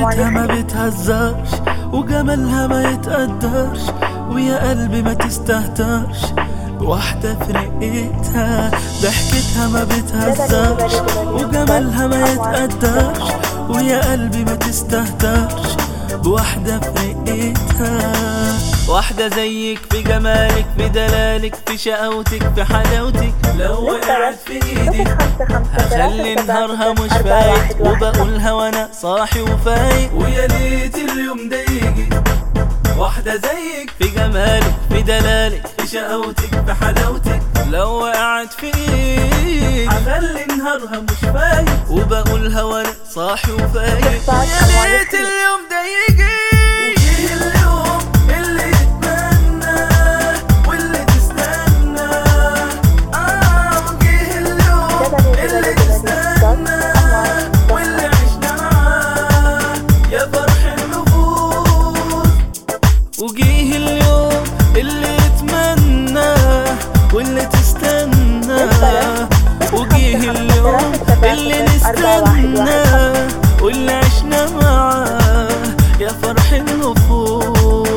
ضحكتها ما بتهزرش وجمالها ما يتقدرش ويا قلبي ما تستهترش بواحدة في رقتها ضحكتها ما بتهزرش وجمالها ما يتقدرش ويا قلبي ما تستهترش بواحدة في رقتها واحدة زيك في جمالك في دلالك في شقاوتك في حلاوتك لو وقعت في ايدي هخلي نهارها مش فايق وبقولها وانا صاحي وفايق ويا ليت اليوم ده يجي واحدة زيك في جمالك في دلالك في شقاوتك في حلاوتك لو وقعت في ايدي هخلي نهارها مش فايق وبقولها وانا صاحي وفايق ويا ليت اليوم ده يجي وفيه اليوم اللي يتمنى واللي تستنى اه وجيه اليوم اللي تستنى واللي عشنا معاه يا فرح النفوس وجيه اليوم اللي يتمنى واللي تستنى وجيه اليوم اللي نستنى واللي عشنا معاه يا فرح النفوس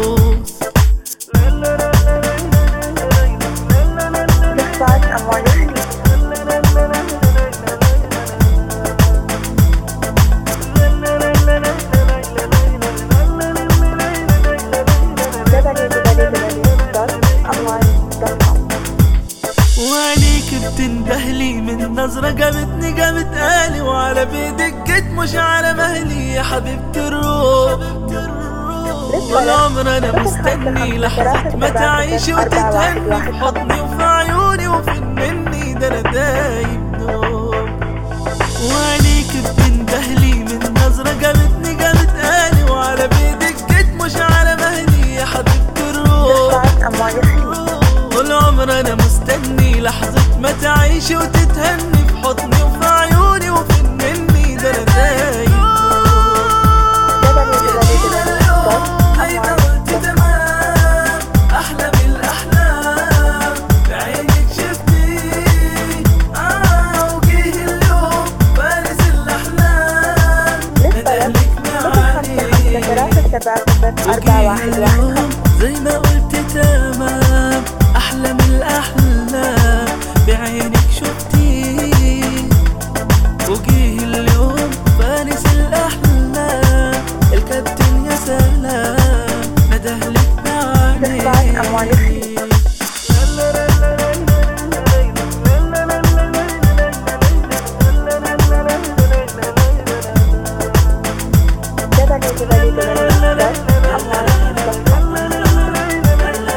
نخفات أموال الخليج www.amwal.com وعليك بتندهلي من نظرة جابتني جابت قالي وعلى بيدك جيت مش على مهلي يا حبيبتي الروح والعمر انا مستني لحظة ما تعيشي وتتهني في حضني وفي عيوني وفي مني ده انا دايب نوم وعليك بتندهلي من نظرة جابتني جابت قالي وعلى بيدك جيت مش على مهلي يا حبيبتي الروح نخفات أموال الخليج والعمر انا مستني لحظة ما تعيشي وتتهني في حضني وفي عيوني وفي مني ده انا دايب زي ما قلت تمام احلى من الاحلام بعينك شفتي اه وجيه اليوم فارس الاحلام ندهلك معاني اليوم زي ما قلت تمام احلى من الاحلام بعينك شفتي وجيه اليوم فانس الاحلام الكابتن يا سلام ندهلك نخفات أموال الخليج. معاني www.amwal.com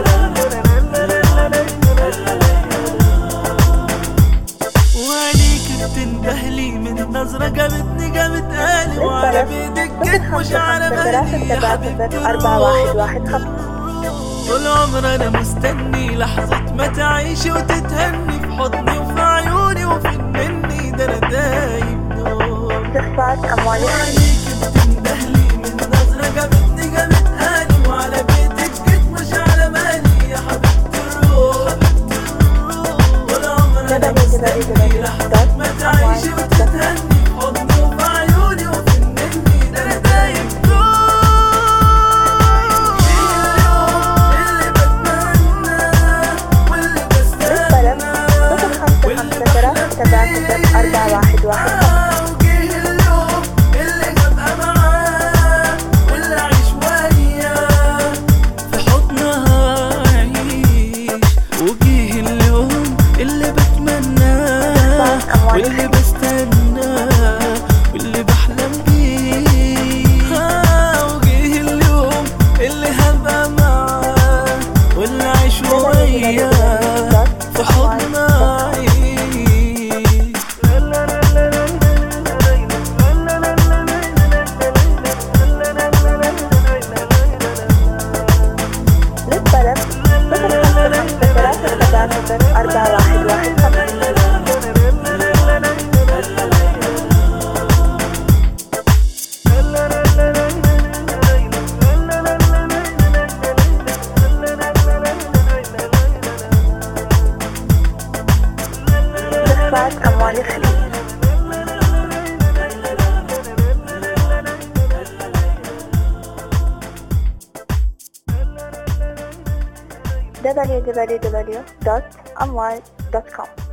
وعليك بتندهلي من نظرة جابتني جابت قالي وعلى بيدك جيت مش على مهلي يا حبيبتي الروح. طول عمر انا مستني لحظة ما تعيشي وتتهني في حضني وفي عيوني وفي مني ده انا دايب نوم نخفات أموال الخليج. وعليك بتندهلي من نظرة جابتني جابت قالي وعلى بيتك جيت مش على مالي يا حبيبتي الروح طول عمر انا مستني لحظة ما تعيشي وتتهني في حضني وفي عيوني وفي مني ده انا دايب نوم اللي بتمنى واللي بالطلب بستنى صفر خمسة خمسة ثلاثة سبعة صفر أربعة واحد واحد وجه اليوم اللي هبقى معاه واللي أعيش وياه في حضنها أعيش وجه اليوم اللي بتمناه واللي بستناه واللي بحلم بيه ها وجه اليوم اللي هبقى معاه واللي أعيش وياه في حضنها أعيش للطلب صفر خمسة خمسة ثلاثة سبعة صفر أربعة واحد واحد خمسة نخفات أموال الخليج www.amwal.com